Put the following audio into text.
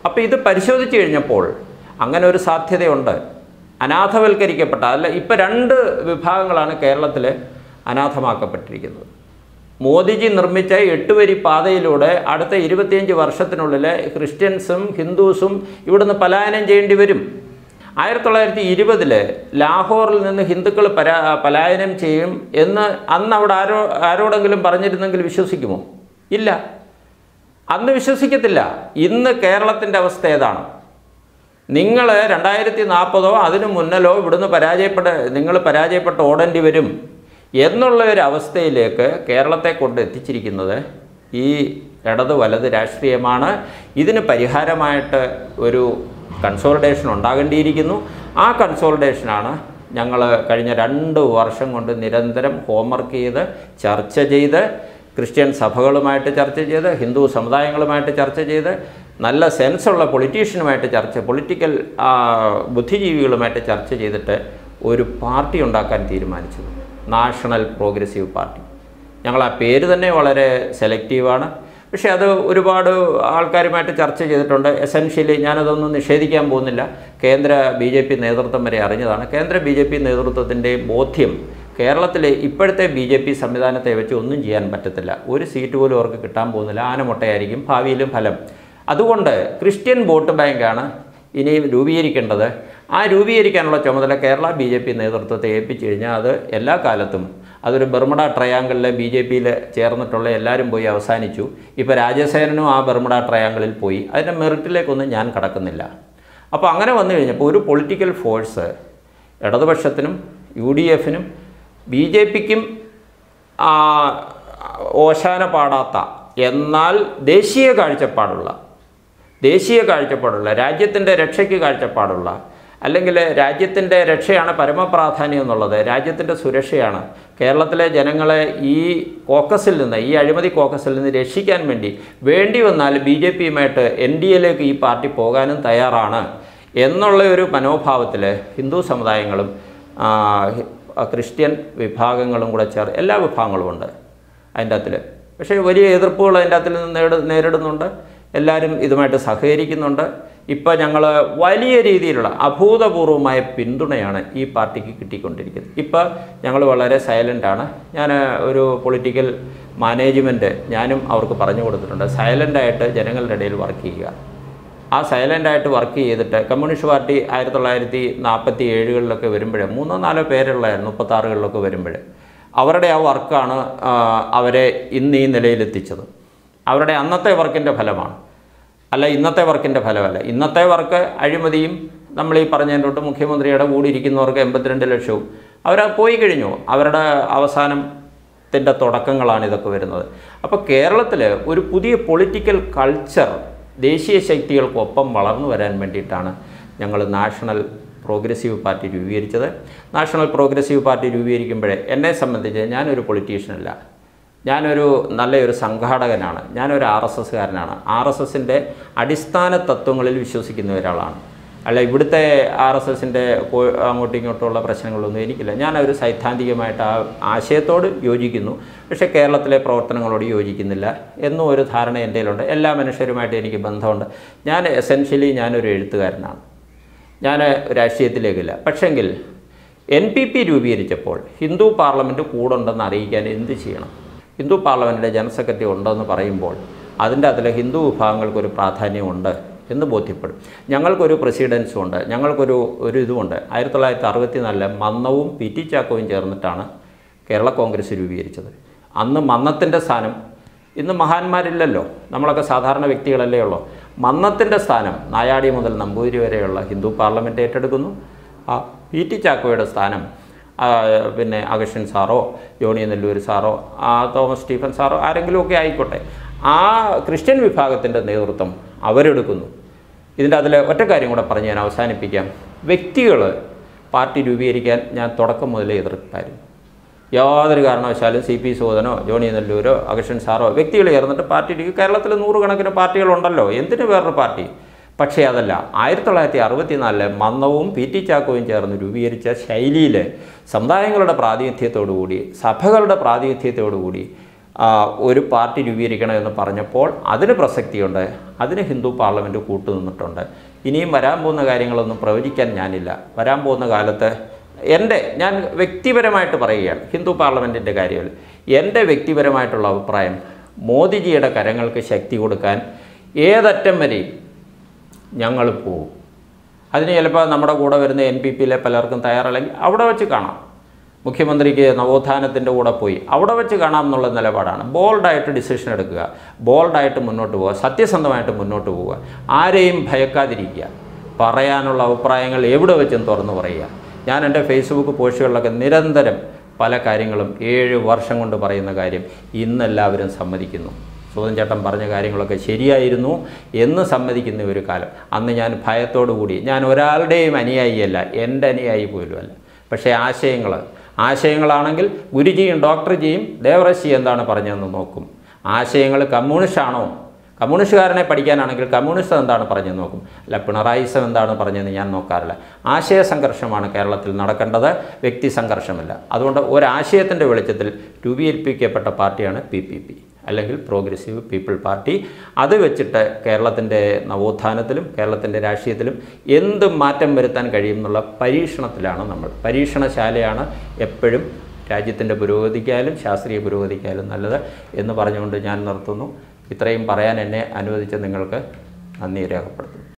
അപ്പോൾ ഇത് പരിശോധിച്ച് കഴിഞ്ഞപ്പോൾ അങ്ങനെ ഒരു സാധ്യതയുണ്ട് അനാഥവൽക്കരിക്കപ്പെട്ട അല്ല ഇപ്പം രണ്ട് വിഭാഗങ്ങളാണ് കേരളത്തിൽ അനാഥമാക്കപ്പെട്ടിരിക്കുന്നത് മോദിജി നിർമ്മിച്ച എട്ടുവരി പാതയിലൂടെ അടുത്ത ഇരുപത്തിയഞ്ച് വർഷത്തിനുള്ളിൽ ക്രിസ്ത്യൻസും ഹിന്ദുസും ഇവിടുന്ന് പലായനം ചെയ്യേണ്ടി വരും ആയിരത്തി തൊള്ളായിരത്തി ഇരുപതില് ലാഹോറിൽ നിന്ന് ഹിന്ദുക്കൾ പരാ പലായനം ചെയ്യും എന്ന് അന്ന് അവിടെ ആരോ ആരോടെങ്കിലും പറഞ്ഞിരുന്നെങ്കിൽ വിശ്വസിക്കുമോ ഇല്ല അന്ന് വിശ്വസിക്കത്തില്ല ഇന്ന് കേരളത്തിൻ്റെ അവസ്ഥ ഏതാണ് നിങ്ങൾ രണ്ടായിരത്തി നാൽപ്പതോ അതിനു മുന്നലോ ഇവിടുന്ന് പരാജയപ്പെട്ട് നിങ്ങൾ പരാജയപ്പെട്ട് ഓടേണ്ടി വരും എന്നുള്ള ഒരു അവസ്ഥയിലേക്ക് കേരളത്തെ കൊണ്ട് എത്തിച്ചിരിക്കുന്നത് ഈ ഇടത് വലത് രാഷ്ട്രീയമാണ് ഇതിന് പരിഹാരമായിട്ട് ഒരു കൺസോൾട്ടേഷൻ ഉണ്ടാകേണ്ടിയിരിക്കുന്നു ആ കൺസോൾട്ടേഷനാണ് ഞങ്ങൾ കഴിഞ്ഞ രണ്ട് വർഷം കൊണ്ട് നിരന്തരം ഹോംവർക്ക് ചെയ്ത് ചർച്ച ചെയ്ത് ക്രിസ്ത്യൻ സഭകളുമായിട്ട് ചർച്ച ചെയ്ത് ഹിന്ദു സമുദായങ്ങളുമായിട്ട് ചർച്ച ചെയ്ത് നല്ല സെൻസുള്ള പൊളിറ്റീഷ്യനുമായിട്ട് ചർച്ച പൊളിറ്റിക്കൽ ആ, ബുദ്ധിജീവികളുമായിട്ട് ചർച്ച ചെയ്തിട്ട് ഒരു പാർട്ടി ഉണ്ടാക്കാൻ തീരുമാനിച്ചത് നാഷണൽ പ്രോഗ്രസീവ് പാർട്ടി ഞങ്ങൾ ആ പേര് തന്നെ വളരെ സെലക്റ്റീവാണ് പക്ഷേ അത് ഒരുപാട് ആൾക്കാരുമായിട്ട് ചർച്ച ചെയ്തിട്ടുണ്ട് എസെൻഷ്യലി ഞാനതൊന്നും നിഷേധിക്കാൻ പോകുന്നില്ല കേന്ദ്ര ബി ജെ പി നേതൃത്വം വരെ അറിഞ്ഞതാണ് കേന്ദ്ര ബി ജെ പി നേതൃത്വത്തിൻ്റെ ബോധ്യം കേരളത്തിലെ ഇപ്പോഴത്തെ ബി ജെ പി സംവിധാനത്തെ വെച്ച് ഒന്നും ചെയ്യാൻ പറ്റത്തില്ല ഒരു സീറ്റ് പോലും അവർക്ക് കിട്ടാൻ പോകുന്നില്ല ആനമുട്ടയായിരിക്കും ഭാവിയിലും ഫലം അതുകൊണ്ട് ക്രിസ്ത്യൻ വോട്ട് ബാങ്കാണ് ഇനിയും രൂപീകരിക്കേണ്ടത് ആ രൂപീകരിക്കാനുള്ള ചുമതല കേരള ബി ജെ പി നേതൃത്വത്തെ ഏൽപ്പിച്ചു കഴിഞ്ഞാൽ അത് എല്ലാ കാലത്തും അതൊരു ബർമുഡ ട്രയാങ്കിളിലെ ബി ജെ പിയിൽ ചേർന്നിട്ടുള്ള എല്ലാവരും പോയി അവസാനിച്ചു ഇപ്പോൾ രാജസേനനും ആ ബർമുഡ ട്രയാങ്കിളിൽ പോയി അതിൻ്റെ മെറിറ്റിലേക്കൊന്നും ഞാൻ കടക്കുന്നില്ല അപ്പോൾ അങ്ങനെ വന്നു കഴിഞ്ഞപ്പോൾ ഒരു പൊളിറ്റിക്കൽ ഫോഴ്സ് ഇടതുപക്ഷത്തിനും യു ഡി എഫിനും ബി ജെ പിക്കും ഓശാന പാടാത്ത എന്നാൽ ദേശീയ കാഴ്ചപ്പാടുള്ള ദേശീയ കാഴ്ചപ്പാടുള്ള രാജ്യത്തിൻ്റെ രക്ഷയ്ക്ക് കാഴ്ചപ്പാടുള്ള അല്ലെങ്കിൽ രാജ്യത്തിൻ്റെ രക്ഷയാണ് പരമപ്രാധാന്യം എന്നുള്ളത് രാജ്യത്തിൻ്റെ സുരക്ഷയാണ് കേരളത്തിലെ ജനങ്ങളെ ഈ കോക്കസിൽ നിന്ന് ഈ അഴിമതി കോക്കസിൽ നിന്ന് രക്ഷിക്കാൻ വേണ്ടി വേണ്ടി വന്നാൽ ബി ജെ പിയുമായിട്ട് എൻ ഡി എയിലേക്ക് ഈ പാർട്ടി പോകാനും തയ്യാറാണ് എന്നുള്ള ഒരു മനോഭാവത്തിൽ ഹിന്ദു സമുദായങ്ങളും ആ, ഹി- ആ, ക്രിസ്ത്യൻ വിഭാഗങ്ങളും കൂടെ ചേർ എല്ലാ വിഭാഗങ്ങളും ഉണ്ട് അതിൻ്റെ അകത്തിൽ പക്ഷേ വലിയ എതിർപ്പുകൾ അതിൻ്റെ അകത്തിൽ നിന്ന് നേട നേരിടുന്നുണ്ട് എല്ലാവരും ഇതുമായിട്ട് സഹകരിക്കുന്നുണ്ട് ഇപ്പോൾ ഞങ്ങൾ വലിയ രീതിയിലുള്ള അഭൂതപൂർവമായ പിന്തുണയാണ് ഈ പാർട്ടിക്ക് കിട്ടിക്കൊണ്ടിരിക്കുന്നത് ഇപ്പോൾ ഞങ്ങൾ വളരെ സൈലൻ്റാണ് ഞാൻ ഒരു പൊളിറ്റിക്കൽ മാനേജ്മെൻറ്റ് ഞാനും അവർക്ക് പറഞ്ഞു കൊടുത്തിട്ടുണ്ട് സൈലൻ്റായിട്ട് ജനങ്ങളുടെ ഇടയിൽ വർക്ക് ചെയ്യുക ആ സൈലൻ്റായിട്ട് വർക്ക് ചെയ്തിട്ട് കമ്മ്യൂണിസ്റ്റ് പാർട്ടി ആയിരത്തി തൊള്ളായിരത്തി നാൽപ്പത്തി ഏഴുകളിലൊക്കെ വരുമ്പോൾ മൂന്നോ നാലോ പേരുള്ളായിരുന്നു മുപ്പത്താറുകളിലൊക്കെ വരുമ്പോൾ അവരുടെ ആ വർക്കാണ് ആ, അവരെ ഇന്ന് ഈ നിലയിലെത്തിച്ചത് അവരുടെ അന്നത്തെ വർക്കിൻ്റെ ഫലമാണ് അല്ല ഇന്നത്തെ വർക്കിൻ്റെ ഫലമല്ല ഇന്നത്തെ വർക്ക് അഴിമതിയും നമ്മൾ ഈ പറഞ്ഞതിൻ്റെ തൊട്ട് മുഖ്യമന്ത്രിയുടെ കൂടി ഇരിക്കുന്നവർക്ക് എൺപത്തിരണ്ട് ലക്ഷവും അവർ പോയി കഴിഞ്ഞു അവരുടെ അവസാനത്തിൻ്റെ തുടക്കങ്ങളാണ് ഇതൊക്കെ വരുന്നത് അപ്പോൾ കേരളത്തിൽ ഒരു പുതിയ പൊളിറ്റിക്കൽ കൾച്ചർ ദേശീയ ശക്തികൾക്കൊപ്പം വളർന്നു വരാൻ വേണ്ടിയിട്ടാണ് ഞങ്ങൾ നാഷണൽ പ്രോഗ്രസീവ് പാർട്ടി രൂപീകരിച്ചത് നാഷണൽ പ്രോഗ്രസീവ് പാർട്ടി രൂപീകരിക്കുമ്പോഴേ എന്നെ സംബന്ധിച്ച് ഞാനൊരു പൊളിറ്റീഷ്യനല്ല ഞാനൊരു നല്ലൊരു സംഘാടകനാണ് ഞാനൊരു ആർ എസ് എസ്സുകാരനാണ് ആർ എസ് എസിൻ്റെ അടിസ്ഥാന തത്വങ്ങളിൽ വിശ്വസിക്കുന്ന ഒരാളാണ് അല്ല ഇവിടുത്തെ ആർ എസ് എസിൻ്റെ അങ്ങോട്ടും ഇങ്ങോട്ടുമുള്ള പ്രശ്നങ്ങളൊന്നും എനിക്കില്ല ഞാനൊരു സൈദ്ധാന്തികമായിട്ട് ആ ആശയത്തോട് യോജിക്കുന്നു പക്ഷേ കേരളത്തിലെ പ്രവർത്തനങ്ങളോട് യോജിക്കുന്നില്ല എന്നും ഒരു ധാരണ എൻ്റെ കയ്യിലുണ്ട് എല്ലാ മനുഷ്യരുമായിട്ട് എനിക്ക് ബന്ധമുണ്ട് ഞാൻ എസെൻഷ്യലി ഞാനൊരു എഴുത്തുകാരനാണ് ഞാൻ രാഷ്ട്രീയത്തിലേക്കില്ല പക്ഷെങ്കിൽ എൻ പി പി രൂപീകരിച്ചപ്പോൾ ഹിന്ദു പാർലമെൻറ്റ് കൂടുണ്ടെന്ന് അറിയിക്കാൻ എന്ത് ചെയ്യണം ഹിന്ദു പാർലമെൻറ്റിൻ്റെ ജനറൽ സെക്രട്ടറി ഉണ്ടെന്ന് പറയുമ്പോൾ അതിൻ്റെ അതിൽ ഹിന്ദു വിഭാഗങ്ങൾക്കൊരു പ്രാധാന്യമുണ്ട് എന്ന് ബോധ്യപ്പെടും ഞങ്ങൾക്കൊരു പ്രസിഡൻസും ഉണ്ട് ഞങ്ങൾക്കൊരു ഒരു ഇതുമുണ്ട് ആയിരത്തി തൊള്ളായിരത്തി അറുപത്തി നാലില് മന്നവും പി ടി ചാക്കോയും ചേർന്നിട്ടാണ് കേരള കോൺഗ്രസ് രൂപീകരിച്ചത് അന്ന് മന്നത്തിൻ്റെ സ്ഥാനം ഇന്ന് മഹാന്മാരില്ലല്ലോ നമ്മളൊക്കെ സാധാരണ വ്യക്തികളല്ലേ ഉള്ളൂ മന്നത്തിൻ്റെ സ്ഥാനം നായാടി മുതൽ നമ്പൂതിരി വരെയുള്ള ഹിന്ദു പാർലമെൻറ്റ് ഏറ്റെടുക്കുന്നു ആ പി ടി ചാക്കോയുടെ സ്ഥാനം ആ, പിന്നെ അഗഷൻ സാറോ ജോണി നെല്ലൂർ സാറോ ആ, തോമസ് സ്റ്റീഫൻ സാറോ ആരെങ്കിലുമൊക്കെ ആയിക്കോട്ടെ ആ ക്രിസ്ത്യൻ വിഭാഗത്തിൻ്റെ നേതൃത്വം അവരെടുക്കുന്നു ഇതിൻ്റെ അതിൽ ഒറ്റ കാര്യം കൂടെ പറഞ്ഞ് ഞാൻ അവസാനിപ്പിക്കാം വ്യക്തികൾ പാർട്ടി രൂപീകരിക്കാൻ ഞാൻ തുടക്കം മുതലേ എതിർപ്പായിരുന്നു യാതൊരു കാരണവശാലും സി പി സോദനോ ജോണി നെല്ലൂരോ അഗഷൻ സാറോ വ്യക്തികൾ ചേർന്നിട്ട് പാർട്ടി രൂപീ- കേരളത്തിൽ നൂറുകണക്കിന് പാർട്ടികളുണ്ടല്ലോ എന്തിന് വേറൊരു പാർട്ടി പക്ഷേ അതല്ല ആയിരത്തി തൊള്ളായിരത്തി അറുപത്തിനാലില് മന്നവും പി ടി ചാക്കോയും ചേർന്ന് രൂപീകരിച്ച ശൈലിയിൽ സമുദായങ്ങളുടെ പ്രാതിനിധ്യത്തോടുകൂടി സഭകളുടെ പ്രാതിനിധ്യത്തോടുകൂടി ആ, ഒരു പാർട്ടി രൂപീകരിക്കണമെന്ന് പറഞ്ഞപ്പോൾ അതിന് പ്രസക്തിയുണ്ട് അതിന് ഹിന്ദു പാർലമെൻറ്റ് കൂട്ടുനിന്നിട്ടുണ്ട് ഇനിയും വരാൻ പോകുന്ന കാര്യങ്ങളൊന്നും പ്രവചിക്കാൻ ഞാനില്ല വരാൻ പോകുന്ന കാലത്ത് എൻ്റെ ഞാൻ വ്യക്തിപരമായിട്ട് പറയുകയാണ് ഹിന്ദു പാർലമെൻറ്റിൻ്റെ കാര്യത്തിൽ എൻ്റെ വ്യക്തിപരമായിട്ടുള്ള അഭിപ്രായം മോദിജിയുടെ കരങ്ങൾക്ക് ശക്തി കൊടുക്കാൻ ഏതറ്റം വരെയും ഞങ്ങൾ പോവും അതിന് ചിലപ്പോൾ നമ്മുടെ കൂടെ വരുന്ന എൻ പി പിയിലെ പലർക്കും തയ്യാറല്ലെങ്കിൽ അവിടെ വെച്ച് കാണാം മുഖ്യമന്ത്രിക്ക് നവോത്ഥാനത്തിൻ്റെ കൂടെ പോയി അവിടെ വെച്ച് കാണാം എന്നുള്ള നിലപാടാണ് ബോൾഡായിട്ട് ഡിസിഷൻ എടുക്കുക ബോൾഡായിട്ട് മുന്നോട്ട് പോവുക സത്യസന്ധമായിട്ട് മുന്നോട്ട് പോവുക ആരെയും ഭയക്കാതിരിക്കുക പറയാനുള്ള അഭിപ്രായങ്ങൾ എവിടെ വെച്ചും തുറന്നു പറയുക ഞാൻ എൻ്റെ ഫേസ്ബുക്ക് പോസ്റ്റുകളിലൊക്കെ നിരന്തരം പല കാര്യങ്ങളും ഏഴ് വർഷം കൊണ്ട് പറയുന്ന കാര്യം ഇന്നെല്ലാവരും സമ്മതിക്കുന്നു സുധൻ ചേട്ടൻ പറഞ്ഞ കാര്യങ്ങളൊക്കെ ശരിയായിരുന്നു എന്ന് സമ്മതിക്കുന്ന ഒരു കാലം അന്ന് ഞാൻ ഭയത്തോടു കൂടി ഞാൻ ഒരാളുടെയും അനുയായിയല്ല എൻ്റെ അനുയായി പോലും അല്ല പക്ഷേ ആശയങ്ങൾ ആശയങ്ങളാണെങ്കിൽ ഗുരുജിയും ഡോക്ടർജിയും ദേവറശി എന്താണ് പറഞ്ഞതെന്ന് നോക്കും ആശയങ്ങൾ കമ്മ്യൂണിസ്റ്റ് ആണോ കമ്മ്യൂണിസ്റ്റുകാരനെ പഠിക്കാനാണെങ്കിൽ കമ്മ്യൂണിസ്റ്റ് എന്താണ് പറഞ്ഞതെന്ന് നോക്കും അല്ല പിണറായിസം എന്താണ് പറഞ്ഞതെന്ന് ഞാൻ നോക്കാറില്ല ആശയ സംഘർഷമാണ് കേരളത്തിൽ നടക്കേണ്ടത് വ്യക്തി സംഘർഷമല്ല അതുകൊണ്ട് ഒരാശയത്തിൻ്റെ വെളിച്ചത്തിൽ രൂപീകരിപ്പിക്കപ്പെട്ട പാർട്ടിയാണ് പി പി പി അല്ലെങ്കിൽ പ്രോഗ്രസീവ് പീപ്പിൾ പാർട്ടി അത് വെച്ചിട്ട് കേരളത്തിൻ്റെ നവോത്ഥാനത്തിലും കേരളത്തിൻ്റെ രാഷ്ട്രീയത്തിലും എന്ത് മാറ്റം വരുത്താൻ കഴിയും എന്നുള്ള പരീക്ഷണത്തിലാണ് നമ്മൾ പരീക്ഷണശാലയാണ് എപ്പോഴും രാജ്യത്തിൻ്റെ പുരോഗതിക്കായാലും ശാസ്ത്രീയ പുരോഗതിക്കായാലും നല്ലത് എന്ന് പറഞ്ഞുകൊണ്ട് ഞാൻ നിർത്തുന്നു ഇത്രയും പറയാൻ എന്നെ അനുവദിച്ച നിങ്ങൾക്ക് നന്ദി രേഖപ്പെടുത്തുന്നു